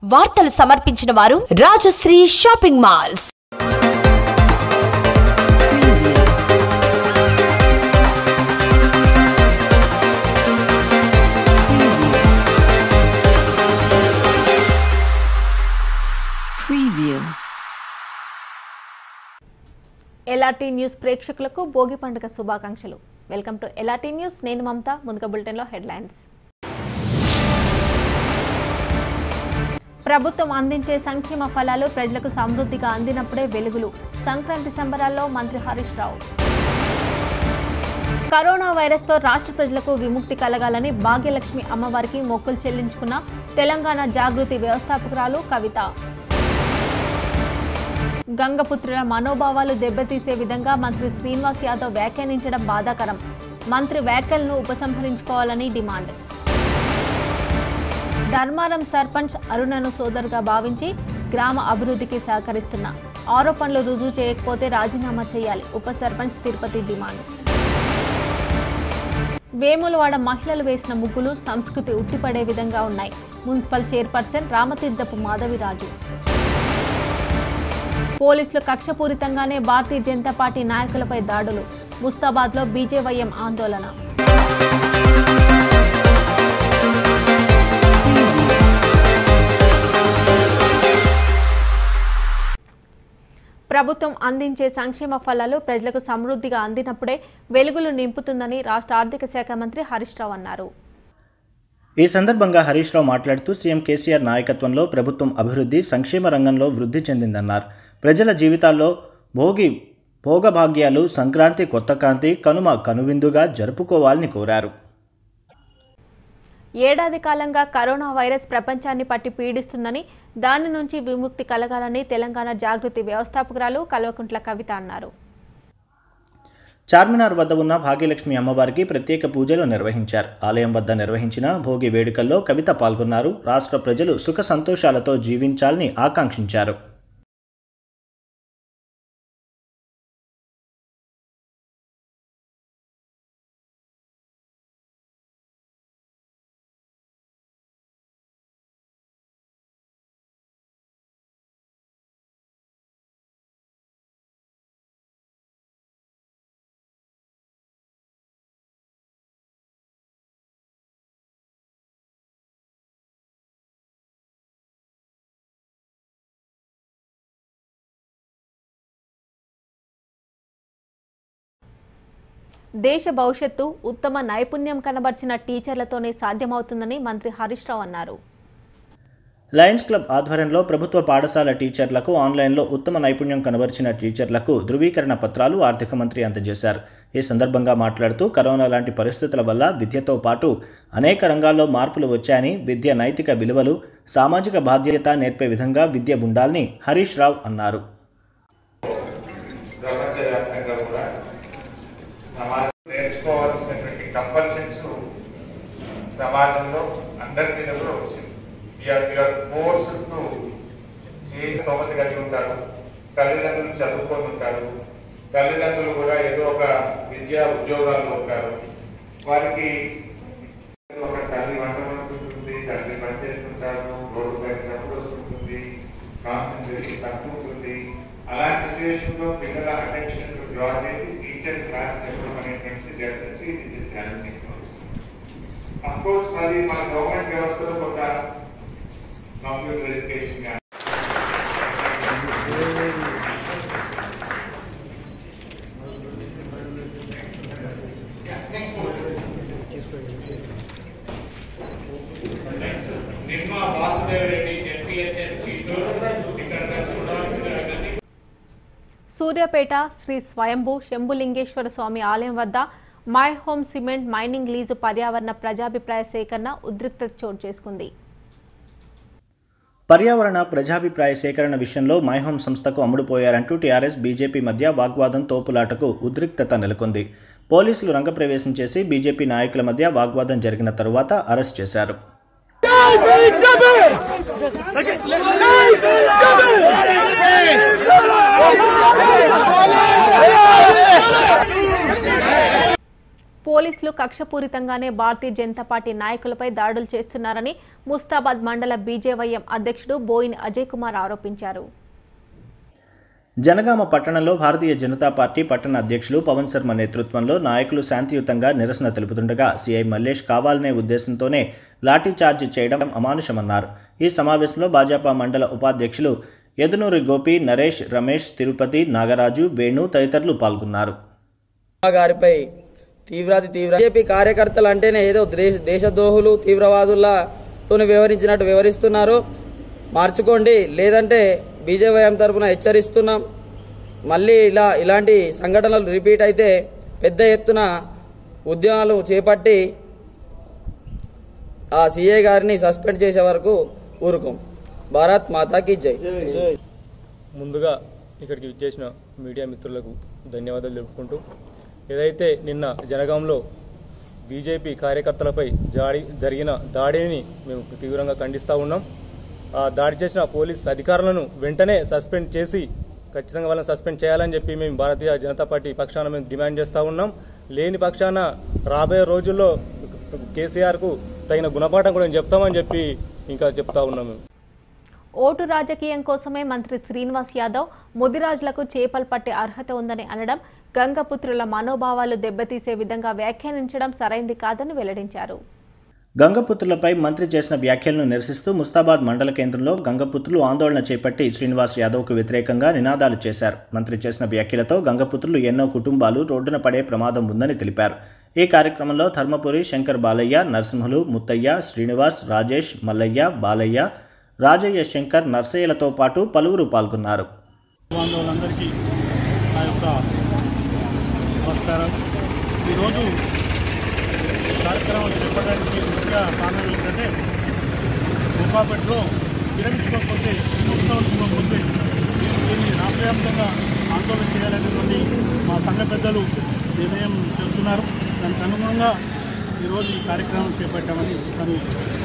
వార్తలు సమర్పించిన వారు Rajashree shopping malls Preview. LRT news ప్రేక్షకులకు భోగి పండుగ శుభాకాంక్షలు వెల్కమ్ టు ఎల్ఆర్టీ న్యూస్ నేను మమత ముందుగా బులెటిన్లో హెడ్లైన్స్ ప్రభుత్వం అందించే సంక్షేమ ఫలాలు ప్రజలకు సమృద్ధిగా అందినప్పుడే వెలుగులు సంక్రాంతి సంబరాల్లో మంత్రి హరీష్ రావు కరోనా వైరస్తో రాష్ట్ర ప్రజలకు విముక్తి కలగాలని భాగ్యలక్ష్మి అమ్మవారికి మొక్కులు చెల్లించుకున్న తెలంగాణ జాగృతి వ్యవస్థాపకురాలు కవిత గంగపుత్రుల మనోభావాలు దెబ్బతీసే విధంగా మంత్రి శ్రీనివాస్ యాదవ్ వ్యాఖ్యానించడం బాధాకరం మంత్రి వ్యాఖ్యలను ఉపసంహరించుకోవాలని డిమాండ్ ధర్మారం సర్పంచ్ అరుణను సోదరుగా భావించి గ్రామ అభివృద్ధికి సహకరిస్తున్న ఆరోపణలు రుజువు చేయకపోతే రాజీనామా చేయాలి ఉప సర్పంచ్ తిరుపతి డిమాండ్ వేములవాడ మహిళలు వేసిన ముగ్గులు సంస్కృతి ఉట్టిపడే విధంగా ఉన్నాయి మున్సిపల్ చైర్పర్సన్ రామతీర్థపు మాధవిరాజు పోలీసులు కక్షపూరితంగానే భారతీయ జనతా పార్టీ నాయకులపై దాడులు ముస్తాబాద్లో బీజేవైఎం ఆందోళన ప్రభుత్వం అందించే సంక్షేమ ఫలాలు ప్రజలకు సమృద్ధిగా అందినప్పుడే వెలుగులు నింపుతుందని రాష్ట్ర ఆర్థిక శాఖ మంత్రి హరీష్ రావు అన్నారు ఈ సందర్భంగా హరీష్ రావు మాట్లాడుతూ సీఎం కేసీఆర్ నాయకత్వంలో ప్రభుత్వం అభివృద్ధి సంక్షేమ రంగంలో వృద్ధి చెందిందన్నారు ప్రజల జీవితాల్లో భోగి భోగభాగ్యాలు సంక్రాంతి కొత్త కాంతి కనుమ కనువిందుగా జరుపుకోవాలని కోరారు ఏడాది కాలంగా కరోనా వైరస్ ప్రపంచాన్ని పట్టి పీడిస్తుందని దాని నుంచి విముక్తి కలగాలని తెలంగాణ జాగృతి వ్యవస్థాపకురాలు కల్వకుంట్ల కవిత అన్నారు చార్మినార్ వద్ద ఉన్న భాగ్యలక్ష్మి అమ్మవారికి ప్రత్యేక పూజలు నిర్వహించారు ఆలయం వద్ద నిర్వహించిన భోగి వేడుకల్లో కవిత పాల్గొన్నారు రాష్ట్ర ప్రజలు సుఖ సంతోషాలతో జీవించాలని ఆకాంక్షించారు దేశ భవిష్యత్తు ఉత్తమ నైపుణ్యం కనబర్చిన టీచర్లతోనే సాధ్యమవుతుందని మంత్రి హరీష్ రావు అన్నారు లయన్స్ క్లబ్ ఆధ్వర్యంలో ప్రభుత్వ పాఠశాల టీచర్లకు ఆన్లైన్లో ఉత్తమ నైపుణ్యం కనబరిచిన టీచర్లకు ధృవీకరణ పత్రాలు ఆర్థిక మంత్రి అందజేశారు ఈ సందర్భంగా మాట్లాడుతూ కరోనా లాంటి పరిస్థితుల వల్ల విద్యతో పాటు అనేక రంగాల్లో మార్పులు వచ్చాయని విద్య నైతిక విలువలు సామాజిక బాధ్యత నేర్పే విధంగా విద్య ఉండాలని హరీష్ రావు అన్నారు ప్రపంచవ్యాప్తంగా కూడా సమాజం నేర్చుకోవాల్సినటువంటి కంపల్షన్స్ సమాజంలో అందరి మీద కూడా వచ్చింది యూఆర్ ఫోర్స్ టు స్తోమత కలిగి ఉంటారు తల్లిదండ్రులు చదువుకొని ఉంటారు తల్లిదండ్రులు కూడా ఏదో ఒక విద్యా ఉద్యోగాల్లో ఉంటారు వారికి ఒక తల్లి వంట వండుకుంటుంది తండ్రి పని చేసుకుంటారు రోడ్డు పైన చప్పుడు వస్తుంటుంది కాన్సన్ట్రేషన్ తక్కువ ఉంటుంది అలాంటి సిచ్యువేషన్ లో పిల్లల అటెన్షన్ డ్రా చేసి టీచర్ క్లాస్ చెప్పడం అనేటువంటి జరిగించి ఇది ఛాలెంజింగ్ అఫ్ కోర్స్ మరి మన గవర్నమెంట్ వ్యవస్థలో కొంత కంప్యూటర్ ఎడ్యుకేషన్ కానీ నిర్మా వాసుదేవ్ రెడ్డి జెడ్పీహెచ్ఎస్ చిత్తూరు ఇక్కడ చూడవలసిన సూర్యాపేట శ్రీ స్వయంభూ శంభులింగేశ్వర స్వామి ఆలయం వద్ద My Home cement mining lease పర్యావరణ ప్రజాభిప్రాయ సేకరణ ఉద్రిక్తత చోటు చేసుకుంది పర్యావరణ ప్రజాభిప్రాయ సేకరణ విషయంలో మైహోమ్ సంస్థకు అమ్ముడుపోయారంటూ టీఆర్ఎస్ బీజేపీ మధ్య వాగ్వాదం తోపులాటకు ఉద్రిక్తత నెలకొంది పోలీసులు రంగప్రవేశం చేసి బీజేపీ నాయకుల మధ్య వాగ్వాదం జరిగిన తరువాత అరెస్ట్ చేశారు పోలీసులు పోలీసులు కక్షపూరితంగానే భారతీయ జనతా పార్టీ నాయకులపై దాడులు చేస్తున్నారని ముస్తాబాద్ మండల బీజేవైఎం అధ్యక్షుడు బోయిన్ అజయ్ కుమార్ ఆరోపించారు జనగామ పట్టణంలో భారతీయ జనతా పార్టీ పట్టణ అధ్యక్షులు పవన్ శర్మ నేతృత్వంలో నాయకులు శాంతియుతంగా నిరసన తెలుపుతుండగా సీఐ మల్లేష్ కావాలనే ఉద్దేశంతోనే లాఠీచార్జ్ చేయడం అమానుషమన్నారు ఈ సమావేశంలో భాజపా మండల ఉపాధ్యక్షులు యదునూరి గోపి నరేష్ రమేష్ తిరుపతి నాగరాజు వేణు తదితరులు పాల్గొన్నారు గారిపై తీవ్రాతి తీవ్ర బీజేపీ కార్యకర్తలు అంటేనే ఏదో దేశ దేశద్రోహులు తీవ్రవాదులతో వివరించినట్టు వివరిస్తున్నారు మార్చుకోండి లేదంటే బీజేవైఎం తరఫున హెచ్చరిస్తున్నాం మళ్ళీ ఇలా ఇలాంటి సంఘటనలు రిపీట్ అయితే పెద్ద ఎత్తున ఉద్యమాలు చేపట్టి ఆ సీఏ గారిని సస్పెండ్ చేసే వరకు ఊరుకోం భారత్ మాతాకి జై ముందుగా ఇక్కడికి విచ్చేసిన మీడియా మిత్రులకు ధన్యవాదాలు తెలుపుకుంటూ ఏదైతే నిన్న జనగాంలో బీజేపీ కార్యకర్తలపై జాడి జరిగిన దాడిని మేము తీవ్రంగా ఖండిస్తూ ఉన్నాం ఆ దాడి చేసిన పోలీస్ అధికారులను వెంటనే సస్పెండ్ చేసి ఖచ్చితంగా వాళ్ళని సస్పెండ్ చేయాలని చెప్పి మేము భారతీయ జనతా పార్టీ పక్షాన మేము డిమాండ్ చేస్తూ ఉన్నాం లేని పక్షాన రాబోయే రోజుల్లో కేసీఆర్ కు తగిన గుణపాఠం కూడా మేము చెప్తామని చెప్పి ఇంకా చెప్తా ఉన్నాం మేము ఓటు రాజకీయం కోసమే మంత్రి శ్రీనివాస్ యాదవ్ ముదిరాజులకు చేపలు పట్టే అర్హత ఉందని అనడం గంగపుత్రుల మనోభావాలు దెబ్బతీసే విధంగా వ్యాఖ్యానించడం సరైంది కాదని వెల్లడించారు గంగపుత్రులపై మంత్రి చేసిన వ్యాఖ్యలను నిరసిస్తూ ముస్తాబాద్ మండల కేంద్రంలో గంగపుత్రులు ఆందోళన చేపట్టి శ్రీనివాస్ యాదవ్కు వ్యతిరేకంగా నినాదాలు చేశారు మంత్రి చేసిన వ్యాఖ్యలతో గంగపుత్రులు ఎన్నో కుటుంబాలు రోడ్డున పడే ప్రమాదం ఉందని తెలిపారు ఈ కార్యక్రమంలో ధర్మపురి శంకర్ బాలయ్య నరసింహులు ముత్తయ్య శ్రీనివాస్ రాజేష్ మల్లయ్య బాలయ్య రాజయ్య శంకర్ నర్సయ్యలతో పాటు పలువురు పాల్గొన్నారు బాంధవులందరికీ నా యొక్క నమస్కారం ఈరోజు ఈ కార్యక్రమం చేపట్టడానికి ముఖ్య కారణం ఏంటంటే గోపాపేటలో విరమించుకోకపోతే ఉత్సవించుకోకపోతే దీన్ని రాష్ట్రవ్యాప్తంగా ఆందోళన చేయాలనేటువంటి మా సంఘ పెద్దలు నిర్ణయం చేస్తున్నారు దానికి అనుగుణంగా ఈరోజు ఈ కార్యక్రమం చేపట్టామని నేను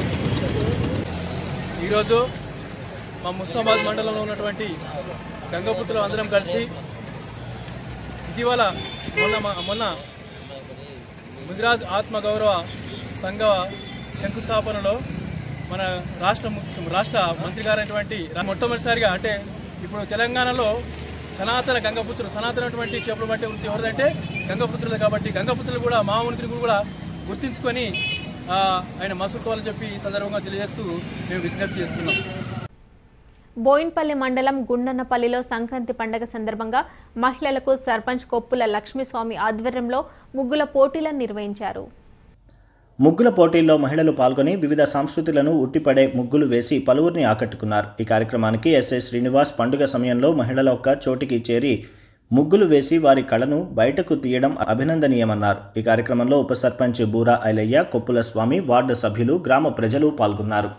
ఈరోజు మా ముస్తాబాద్ మండలంలో ఉన్నటువంటి గంగపుత్రులు అందరం కలిసి ఇటీవల మొన్న మా- మొన్న గుజరాత్ ఆత్మగౌరవ సంఘ శంకుస్థాపనలో మన రాష్ట్ర ముఖ్య- రాష్ట్ర మంత్రి గారైనటువంటి రా- మొట్టమొదటిసారిగా అంటే ఇప్పుడు తెలంగాణలో సనాతన గంగపుత్రులు సనాతనటువంటి చేపలు పట్టే వృత్తి ఎవరిదంటే గంగపుత్రులు కాబట్టి గంగపుత్రులు కూడా మా ఉనికిని కూడా గుర్తించుకొని ఆ, ఆయన మసులుకోవాలని చెప్పి ఈ సందర్భంగా తెలియజేస్తూ మేము విజ్ఞప్తి చేస్తున్నాం బోయిన్పల్లి మండలం గుండన్నపల్లిలో సంక్రాంతి పండగ సందర్భంగా మహిళలకు సర్పంచ్ కొప్పుల లక్ష్మీస్వామి ఆధ్వర్యంలో ముగ్గుల పోటీలను నిర్వహించారు ముగ్గుల పోటీల్లో మహిళలు పాల్గొని వివిధ సంస్కృతులను ఉట్టిపడే ముగ్గులు వేసి పలువురిని ఆకట్టుకున్నారు ఈ కార్యక్రమానికి ఎస్ఐ శ్రీనివాస్ పండుగ సమయంలో మహిళల ఒక్క చోటికి చేరి ముగ్గులు వేసి వారి కళను బయటకు తీయడం అభినందనీయమన్నారు ఈ కార్యక్రమంలో ఉప సర్పంచ్ బూరా ఐలయ్య కొప్పుల స్వామి వార్డు సభ్యులు గ్రామ ప్రజలు పాల్గొన్నారు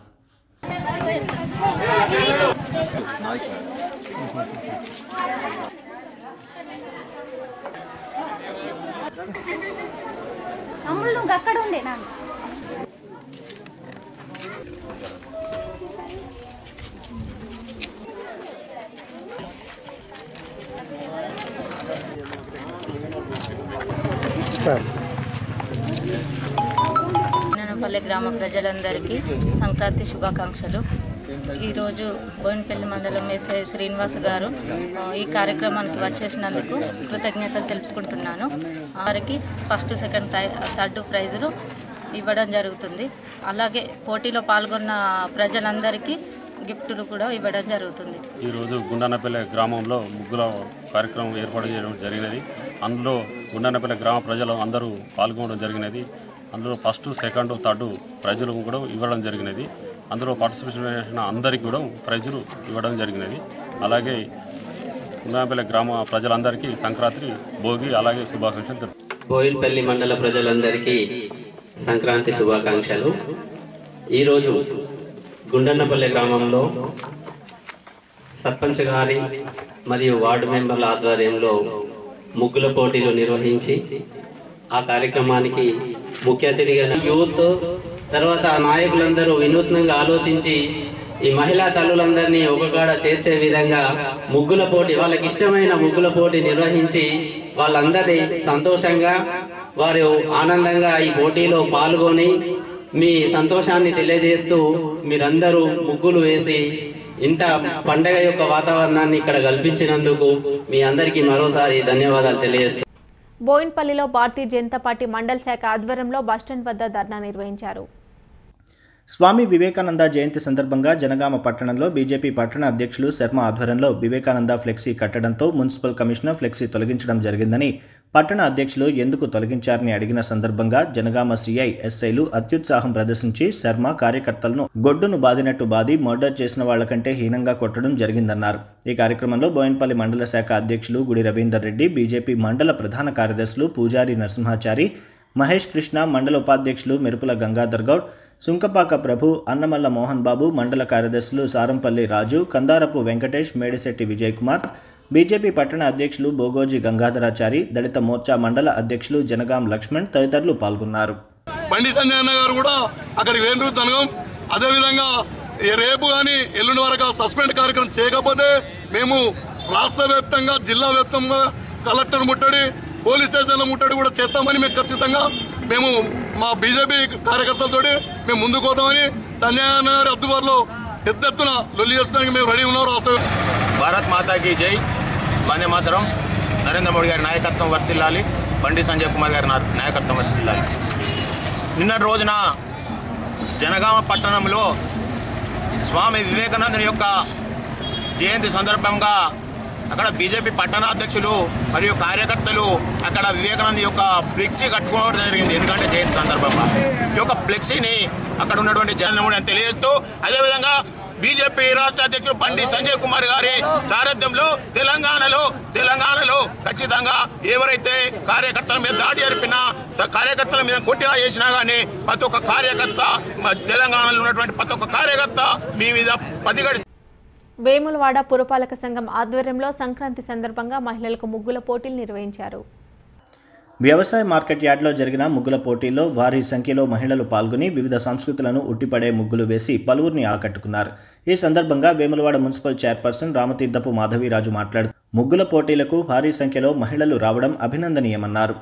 తమ్ముళ్ళు నువ్వు అక్కడ ఉండే నాన్న ననపల్లి గ్రామ ప్రజలందరికీ సంక్రాంతి శుభాకాంక్షలు ఈరోజు బోయినపల్లి మండలం ఎస్ఐ శ్రీనివాస్ గారు ఆ, ఈ కార్యక్రమానికి వచ్చేసినందుకు కృతజ్ఞతలు తెలుపుకుంటున్నాను వారికి ఫస్ట్ సెకండ్ థై- థర్డ్ ప్రైజులు ఇవ్వడం జరుగుతుంది అలాగే పోటీలో పాల్గొన్న ప్రజలందరికీ గిఫ్టులు కూడా ఇవ్వడం జరుగుతుంది ఈరోజు గుండానపల్లె గ్రామంలో ముగ్గుల కార్యక్రమం ఏర్పాటు చేయడం జరిగినది అందులో గుండానపల్లె గ్రామ ప్రజలు అందరూ పాల్గొనడం జరిగినది అందులో ఫస్ట్ సెకండ్ థర్డ్ ప్రైజులు కూడా ఇవ్వడం జరిగినది అందులో పార్టిసిపేషన్ చేసిన అందరికీ కూడా ప్రైజులు ఇవ్వడం జరిగినది అలాగే గుండానపల్లె గ్రామ ప్రజలందరికీ సంక్రాంతి భోగి అలాగే శుభాకాంక్షలు తెలుపు బోయిల్పల్లి మండల ప్రజలందరికీ సంక్రాంతి శుభాకాంక్షలు ఈరోజు గుండన్నపల్లి గ్రామంలో సర్పంచ్ గారి మరియు వార్డు మెంబర్ల ఆధ్వర్యంలో ముగ్గుల పోటీలు నిర్వహించి ఆ కార్యక్రమానికి ముఖ్య అతిథిగా యూత్ తర్వాత ఆ నాయకులందరూ వినూత్నంగా ఆలోచించి ఈ మహిళా తల్లులందరినీ ఒక కాడ చేర్చే విధంగా ముగ్గుల పోటీ వాళ్ళకి ఇష్టమైన ముగ్గుల పోటీ నిర్వహించి వాళ్ళందరినీ సంతోషంగా వారు ఆనందంగా ఈ పోటీలో పాల్గొని మీ సంతోషాన్ని తెలియజేస్తూ మీరందరూ ముగ్గులు వేసి ఇంత పండగ యొక్క వాతావరణాన్ని ఇక్కడ కల్పించినందుకు మీ అందరికీ మరోసారి ధన్యవాదాలు తెలియజేస్తున్నాను బోయిన్పల్లిలో భారతీయ జనతా పార్టీ మండల శాఖ ఆధ్వర్యంలో బస్టాండ్ వద్ద ధర్నా నిర్వహించారు స్వామి వివేకానంద జయంతి సందర్భంగా జనగామ పట్టణంలో బీజేపీ పట్టణ అధ్యక్షులు శర్మ ఆధ్వర్యంలో వివేకానంద ఫ్లెక్సీ కట్టడంతో మున్సిపల్ కమిషనర్ ఫ్లెక్సీ తొలగించడం జరిగిందని పట్టణ అధ్యక్షులు ఎందుకు తొలగించారని అడిగిన సందర్భంగా జనగామ సీఐ ఎస్ఐలు అత్యుత్సాహం ప్రదర్శించి శర్మ కార్యకర్తలను గొడ్డును బాదినట్టు బాది మర్డర్ చేసిన వాళ్లకంటే హీనంగా కొట్టడం జరిగిందన్నారు ఈ కార్యక్రమంలో బోయిన్పల్లి మండల శాఖ అధ్యక్షులు గుడి రవీందర్ రెడ్డి బీజేపీ మండల ప్రధాన కార్యదర్శులు పూజారి నరసింహాచారి మహేష్ కృష్ణ మండల ఉపాధ్యక్షులు మెరుపుల గంగాధర్ గౌడ్ సుంకపాక ప్రభు అన్నమల్ల మోహన్ బాబు మండల కార్యదర్శులు సారంపల్లి రాజు కందారపు వెంకటేష్ మేడిశెట్టి విజయ్ కుమార్ బీజేపీ పట్టణ అధ్యక్షులు బోగోజీ గంగాధరాచారి దళిత మోర్చా మండల అధ్యక్షులు జనగాం లక్ష్మణ్ తదితరులు పాల్గొన్నారు బండి సంజయ్ అన్న గారు కూడా అక్కడికి వేండ్రు జనగం అదేవిధంగా ఈ రేపు కానీ ఎల్లుండి వరకు సస్పెండ్ కార్యక్రమం చేయకపోతే మేము రాష్ట్ర వ్యాప్తంగా జిల్లా వ్యాప్తంగా కలెక్టర్ ముట్టడి పోలీస్ స్టేషన్ల ముట్టడి కూడా చేస్తామని మేము ఖచ్చితంగా మేము మా బీజేపీ కార్యకర్తలతోటి మేము ముందుకు పోతామని సంజయ్ అన్న గారి అద్దుబారులో పెద్ద ఎత్తున లొల్లి చేసుకోవడానికి మేము రెడీ ఉన్నాం రాష్ట్ర భారత్ మాతాకి జై వందే మాతరం నరేంద్ర మోడీ గారి నాయకత్వం వర్తిల్లాలి బండి సంజయ్ కుమార్ గారి నా- నాయకత్వం వర్తిల్లాలి నిన్నటి రోజున జనగామ పట్టణంలో స్వామి వివేకానందుని యొక్క జయంతి సందర్భంగా అక్కడ బీజేపీ పట్టణ అధ్యక్షులు మరియు కార్యకర్తలు అక్కడ వివేకానంద యొక్క ఫ్లెక్సీ కట్టుకోవడం జరిగింది ఎందుకంటే జయంతి సందర్భంగా ఈ యొక్క ఫ్లెక్సీని అక్కడ ఉన్నటువంటి జనం తెలియజేస్తూ అదేవిధంగా బీజేపీ రాష్ట్ర అధ్యక్షుడు బండి సంజయ్ కుమార్ గారి సారథ్యంలో తెలంగాణలో తెలంగాణలో ఖచ్చితంగా ఎవరైతే కార్యకర్తల మీద దాడి జరిపినా త- కార్యకర్తల మీద కొట్టినా చేసినా కానీ ప్రతి ఒక్క కార్యకర్త మ- తెలంగాణలో ఉన్నటువంటి ప్రతి ఒక్క కార్యకర్త మీ మీద పదిగడి వేములవాడ పురపాలక సంఘం ఆధ్వర్యంలో సంక్రాంతి సందర్భంగా మహిళలకు ముగ్గుల పోటీలు నిర్వహించారు వ్యవసాయ మార్కెట్ యార్డ్లో జరిగిన ముగ్గుల పోటీల్లో భారీ సంఖ్యలో మహిళలు పాల్గొని వివిధ సంస్కృతులను ఉట్టిపడే ముగ్గులు వేసి పలువురిని ఆకట్టుకున్నారు ఈ సందర్భంగా వేములవాడ మున్సిపల్ చైర్పర్సన్ రామతీర్థపు మాధవీరాజు మాట్లాడుతూ ముగ్గుల పోటీలకు భారీ సంఖ్యలో మహిళలు రావడం అభినందనీయమన్నారు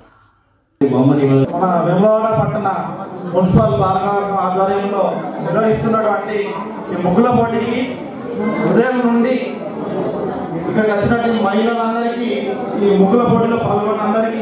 మన వెల్లవాడ పట్టణ మున్సిపల్ పాలకవర్గం ఆధ్వర్యంలో నిర్వహిస్తున్నటువంటి ఈ ముగ్గుల పోటీకి ఉదయం నుండి ఇక్కడికి వచ్చినటువంటి మహిళలందరికీ ఈ ముగ్గుల పోటీలో పాల్గొన్న అందరికీ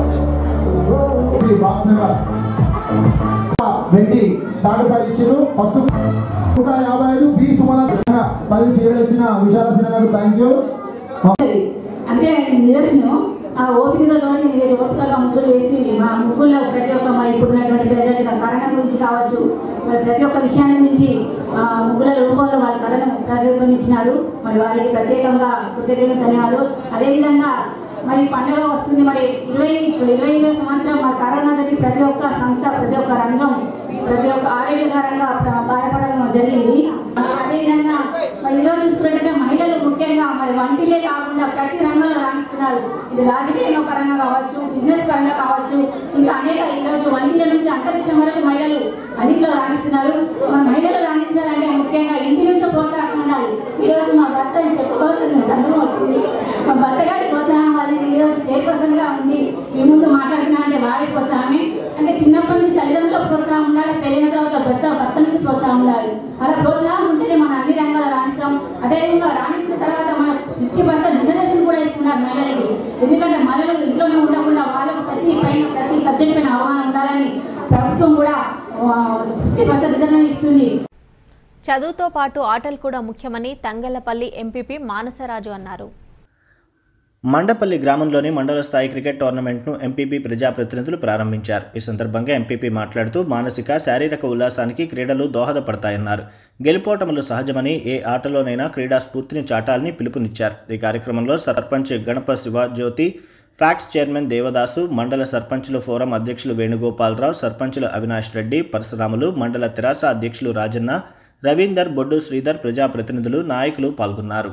బాక్స్ నెంబర్ వెండి థర్డ్ ప్రైజ్ ఇచ్చారు ఫస్ట్ నూట యాభై ఐదు బి సుమల పది చీరలు ఇచ్చిన విశాల సినిమాకు థ్యాంక్ యూ అంటే నిదర్శనం ఆ ఓపికతోని మీరు ఓపికగా ముగ్గులు వేసి మా ముగ్గుల్లో ప్రతి ఒక్క మా ఇప్పుడున్నటువంటి ప్రజెంట్ కరోనా గురించి కావచ్చు మరి ప్రతి ఒక్క విషయాన్ని గురించి ఆ, ముగ్గుల రూపంలో వారి కళను ప్రతిరూపమిచ్చినారు మరి వారికి ప్రత్యేకంగా కృతజ్ఞతలు ధన్యవాదాలు అదేవిధంగా మరి పండుగ వస్తుంది మరి ఇరవై ఇరవై ఇరవై సంవత్సరం మరి కరోనా దగ్గర ప్రతి ఒక్క సంస్థ ప్రతి ఒక్క రంగం ప్రతి ఒక్క ఆరోగ్యకరంగా ప్ర- బాధపడడం జరిగింది అదేవిధంగా మరి ఈరోజు చూసుకుంటే మహిళలు ముఖ్యంగా మరి వంటిలే కాకుండా ప్రతి రంగంలో రాణిస్తున్నారు ఇది రాజకీయ పరంగా కావచ్చు బిజినెస్ పరంగా కావచ్చు ఇంకా అనేక ఈరోజు వంటిల నుంచి అంతరిక్షం వరకు మహిళలు అన్నింటిలో రాణిస్తున్నారు మన మహిళలు రాణించాలంటే ముఖ్యంగా ఇంటి నుంచి ప్రోత్సాహం ఉండాలి ఈ రోజు మా భర్త అని చెప్పుకోవాల్సిన సందర్భం వచ్చింది మా భర్త గారి ప్రోత్సాహం వల్ల ఈ రోజు చైర్పర్సన్ గా ఉంది మీ ముందు మాట్లాడుతున్నా అంటే వారి ప్రోత్సాహమే అంటే చిన్నప్పటి నుంచి తల్లిదండ్రుల ప్రోత్సాహం ఉండాలి పెళ్ళిన తర్వాత భర్త భర్త నుంచి ప్రోత్సాహం ఉండాలి అలా ప్రోత్సాహం ఉంటేనే మన అన్ని రంగాలు రాణిస్తాం అదేవిధంగా రాణించిన తర్వాత మన ఫిఫ్టీ పర్సెంట్ రిజర్వేషన్ కూడా ఇస్తున్నారు మహిళలకి ఎందుకంటే మహిళలు ఇంట్లోనే ఉండకుండా వాళ్ళకు ప్రతి పైన ప్రతి సబ్జెక్ట్ పైన అవగాహన ఉండాలని ప్రభుత్వం కూడా ఫిఫ్టీ పర్సెంట్ రిజర్వేషన్ ఇస్తుంది చదువుతో పాటు ఆటలు కూడా ముఖ్యమని తంగళ్లపల్లి ఎంపీపీ మానసరాజు అన్నారు మండపల్లి గ్రామంలోని మండల స్థాయి క్రికెట్ టోర్నమెంట్ను ఎంపీపీ ప్రజాప్రతినిధులు ప్రారంభించారు ఈ సందర్భంగా ఎంపీపీ మాట్లాడుతూ మానసిక శారీరక ఉల్లాసానికి క్రీడలు దోహదపడతాయన్నారు గెలుపోటములు సహజమని ఏ ఆటలోనైనా క్రీడా స్ఫూర్తిని చాటాలని పిలుపునిచ్చారు ఈ కార్యక్రమంలో సర్పంచ్ గణప శివజ్యోతి ఫ్యాక్స్ చైర్మన్ దేవదాసు మండల సర్పంచుల ఫోరం అధ్యక్షులు వేణుగోపాలరావు సర్పంచులు అవినాష్ రెడ్డి పరశురాములు మండల తెరాస అధ్యక్షులు రాజన్న రవీందర్ బొడ్డు శ్రీధర్ ప్రజాప్రతినిధులు నాయకులు పాల్గొన్నారు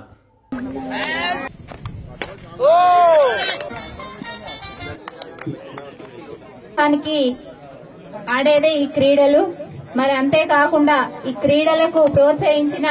దానికి ఆడేదే ఈ క్రీడలు మరి అంతేకాకుండా ఈ క్రీడలకు ప్రోత్సహించిన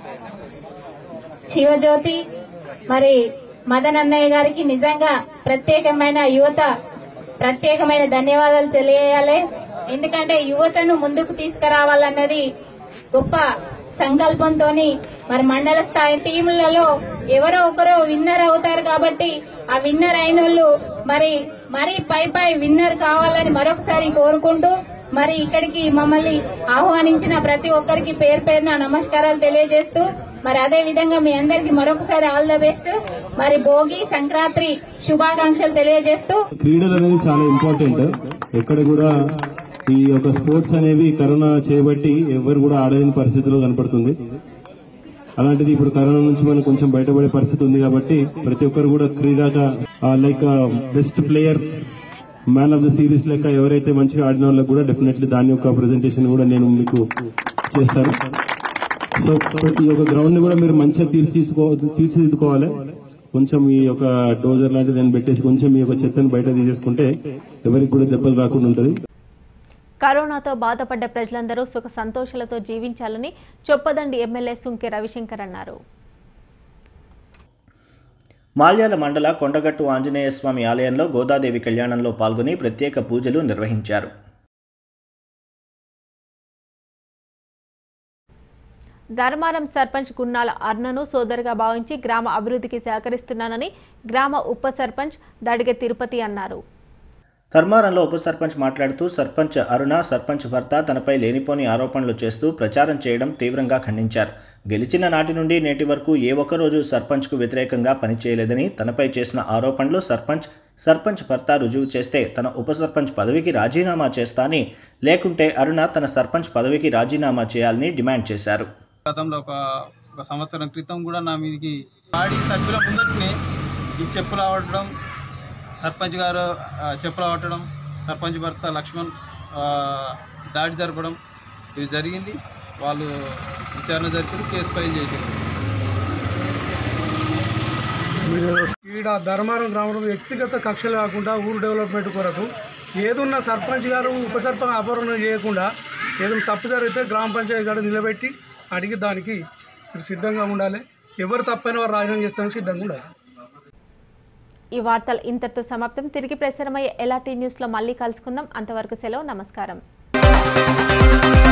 శివజ్యోతి మరి మదన్ అన్నయ్య గారికి నిజంగా ప్రత్యేకమైన యువత ప్రత్యేకమైన ధన్యవాదాలు తెలియజేయాలి ఎందుకంటే యువతను ముందుకు తీసుకురావాలన్నది గొప్ప సంకల్పంతో మరి మండల స్థాయి టీములలో ఎవరో ఒకరు విన్నర్ అవుతారు కాబట్టి ఆ విన్నర్ అయిన వాళ్ళు మరి మరి పై పై విన్నర్ కావాలని మరొకసారి కోరుకుంటూ మరి ఇక్కడికి మమ్మల్ని ఆహ్వానించిన ప్రతి ఒక్కరికి పేరు పేరున నమస్కారాలు తెలియజేస్తూ మరి అదే విధంగా మీ అందరికి మరొకసారి ఆల్ ద బెస్ట్ మరి భోగి సంక్రాంతి శుభాకాంక్షలు తెలియజేస్తూ క్రీడలు అనేది చాలా ఇంపార్టెంట్ ఎక్కడ కూడా ఈ యొక్క స్పోర్ట్స్ అనేవి కరోనా చేయబట్టి ఎవరు కూడా ఆడలేని పరిస్థితిలో కనపడుతుంది అలాంటిది ఇప్పుడు కరోనా నుంచి మనం కొంచెం బయటపడే పరిస్థితి ఉంది కాబట్టి ప్రతి ఒక్కరు కూడా క్రీడాగా like best player man of the series లెక్క ఎవరైతే మంచిగా ఆడిన వాళ్ళకి కూడా డెఫినెట్లీ దాని యొక్క ప్రెజెంటేషన్ కూడా నేను మీకు చేస్తాను సో ఈ యొక్క గ్రౌండ్ ని కూడా మీరు మంచిగా తీర్చిసుకో తీర్చిదిద్దుకోవాలి కొంచెం ఈ యొక్క డోజర్ లాంటిది దాన్ని పెట్టేసి కొంచెం ఈ యొక్క చెత్తని బయట తీసేసుకుంటే ఎవరికి కూడా దెబ్బలు రాకుండా ఉంటుంది కరోనాతో బాధపడ్డ ప్రజలందరూ సుఖ సంతోషాలతో జీవించాలని చొప్పదండి ఎమ్మెల్యే సుంకె రవిశంకర్ అన్నారు మాల్యాల మండల కొండగట్టు ఆంజనేయ స్వామి ఆలయంలో గోదాదేవి కళ్యాణంలో పాల్గొని ప్రత్యేక పూజలు నిర్వహించారు ధర్మారం సర్పంచ్ గున్నాల అర్ణను సోదరుగా భావించి గ్రామ అభివృద్ధికి సహకరిస్తున్నానని గ్రామ ఉప సర్పంచ్ దడిగె తిరుపతి అన్నారు ధర్మారంలో ఉప సర్పంచ్ మాట్లాడుతూ సర్పంచ్ అరుణ సర్పంచ్ భర్త తనపై లేనిపోని ఆరోపణలు చేస్తూ ప్రచారం చేయడం తీవ్రంగా ఖండించారు గెలిచిన నాటి నుండి నేటి వరకు ఏ ఒక్కరోజు సర్పంచ్కు వ్యతిరేకంగా పనిచేయలేదని తనపై చేసిన ఆరోపణలు సర్పంచ్ సర్పంచ్ భర్త రుజువు చేస్తే తన ఉప సర్పంచ్ పదవికి రాజీనామా చేస్తాని లేకుంటే అరుణ తన సర్పంచ్ పదవికి రాజీనామా చేయాలని డిమాండ్ చేశారు గతంలో ఒక ఒక సంవత్సరం క్రితం కూడా నా మీదకి వాడి సభ్యుల ముందటినే ఈ చెప్పులు ఆవటడం సర్పంచ్ గారు ఆ, చెప్పులు ఆవటడం సర్పంచ్ భర్త లక్ష్మణ్ ఆ, దాడి జరపడం ఇది జరిగింది వాళ్ళు విచారణ జరిపి కేసు ఫైల్ చేశారు ఈడ ధర్మారం గ్రామంలో వ్యక్తిగత కక్షలు కాకుండా ఊరు డెవలప్మెంట్ కొరకు ఏదున్న సర్పంచ్ గారు ఉప సర్పంచ్ అపహరణ చేయకుండా ఏదైనా తప్పు జరిగితే గ్రామ పంచాయతీ గారు నిలబెట్టి అడిగి దానికి మీరు సిద్ధంగా ఉండాలి ఎవరు తప్పైన వారు రాజీనామా చేస్తానికి సిద్ధంగా ఉండాలి ఈ వార్తలు ఇంతటితో సమాప్తం తిరిగి ప్రసారమయ్యే ఎలాంటి న్యూస్లో మళ్ళీ కలుసుకుందాం అంతవరకు సెలవు నమస్కారం